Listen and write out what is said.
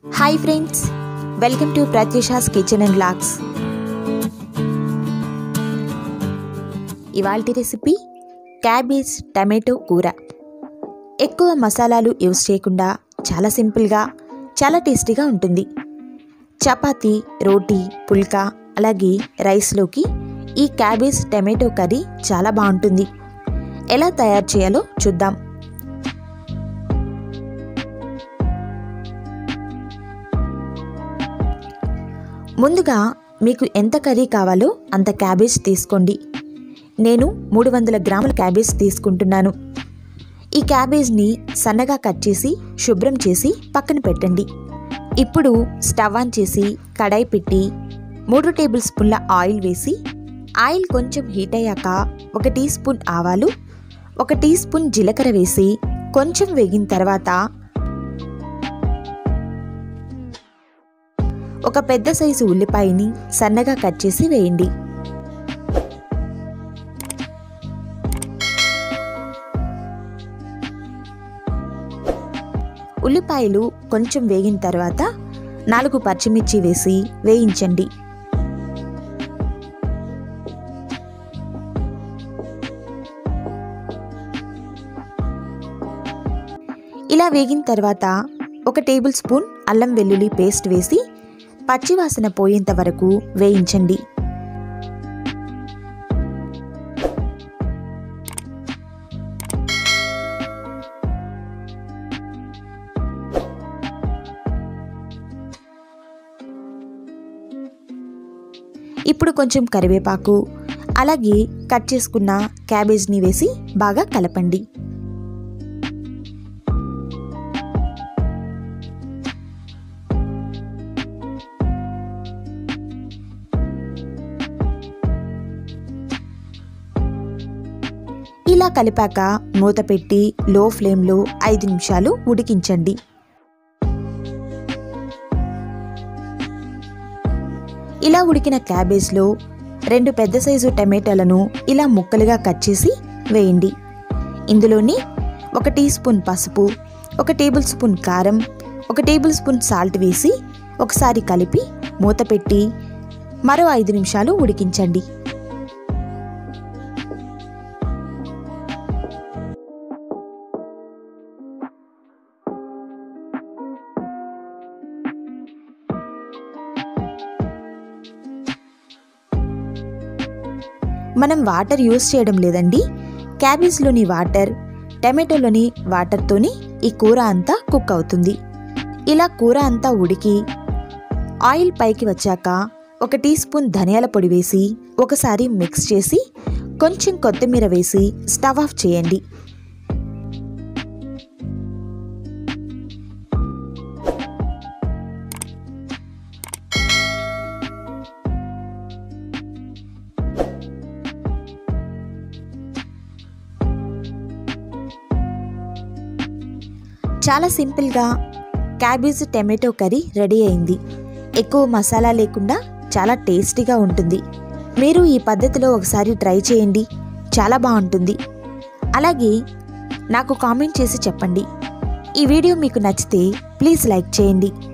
hi friends welcome to Pratyusha's kitchen and blogs ఇవాల్టి recipe cabbage tomato కూర ఎక్కువ మసాలాలు యూస్ చేయకుండా చాలా సింపుల్గా చాలా టేస్టీగా ఉంటుంది చపాతీ రోటీ పుల్కా అలాగే రైస్లోకి ఈ క్యాబేజ్ టమాటో కర్రీ చాలా బాగుంటుంది ఎలా తయారు చేయాలో చూద్దాం ముందుగా మీకు ఎంత కర్రీ కావాలో అంత క్యాబేజ్ తీసుకోండి నేను మూడు వందల గ్రాముల క్యాబేజ్ తీసుకుంటున్నాను ఈ క్యాబేజ్ని సన్నగా కట్ చేసి శుభ్రం చేసి పక్కన పెట్టండి ఇప్పుడు స్టవ్ ఆన్ చేసి కడాయి పెట్టి మూడు టేబుల్ స్పూన్ల ఆయిల్ వేసి ఆయిల్ కొంచెం హీట్ అయ్యాక ఒక టీ స్పూన్ ఆవాలు ఒక టీ స్పూన్ జీలకర్ర వేసి కొంచెం వేగిన తర్వాత ఒక పెద్ద సైజు ఉల్లిపాయని సన్నగా కట్ చేసి వేయండి ఉల్లిపాయలు కొంచెం వేగిన తర్వాత నాలుగు పచ్చిమిర్చి వేసి వేయించండి ఇలా వేగిన తర్వాత ఒక టేబుల్ స్పూన్ అల్లం వెల్లుల్లి పేస్ట్ వేసి పచ్చివాసన పోయేంత వరకు వేయించండి ఇప్పుడు కొంచెం కరివేపాకు అలాగే కట్ చేసుకున్న క్యాబేజ్ని వేసి బాగా కలపండి ఇలా కలిపాక మూత పెట్టి లో ఫ్లేమ్లో ఐదు నిమిషాలు ఉడికించండి ఇలా ఉడికిన క్యాబేజ్లో రెండు పెద్ద సైజు టమాటాలను ఇలా ముక్కలుగా కట్ చేసి వేయండి ఇందులోని ఒక టీ స్పూన్ పసుపు ఒక టేబుల్ స్పూన్ కారం ఒక టేబుల్ స్పూన్ సాల్ట్ వేసి ఒకసారి కలిపి మూత పెట్టి మరో ఐదు నిమిషాలు ఉడికించండి మనం వాటర్ యూస్ చేయడం లేదండి క్యాబేజ్లోని వాటర్ టమాటోలోని వాటర్తోని ఈ కూర అంతా కుక్ అవుతుంది ఇలా కూర అంతా ఉడికి ఆయిల్ పైకి వచ్చాక ఒక టీ స్పూన్ ధనియాల పొడి వేసి ఒకసారి మిక్స్ చేసి కొంచెం కొత్తిమీర వేసి స్టవ్ ఆఫ్ చేయండి చాలా సింపుల్గా క్యాబేజ్ టమాటో కర్రీ రెడీ అయింది ఎక్కువ మసాలా లేకుండా చాలా టేస్టీగా ఉంటుంది మీరు ఈ పద్ధతిలో ఒకసారి ట్రై చేయండి చాలా బాగుంటుంది అలాగే నాకు కామెంట్ చేసి చెప్పండి ఈ వీడియో మీకు నచ్చితే ప్లీజ్ లైక్ చేయండి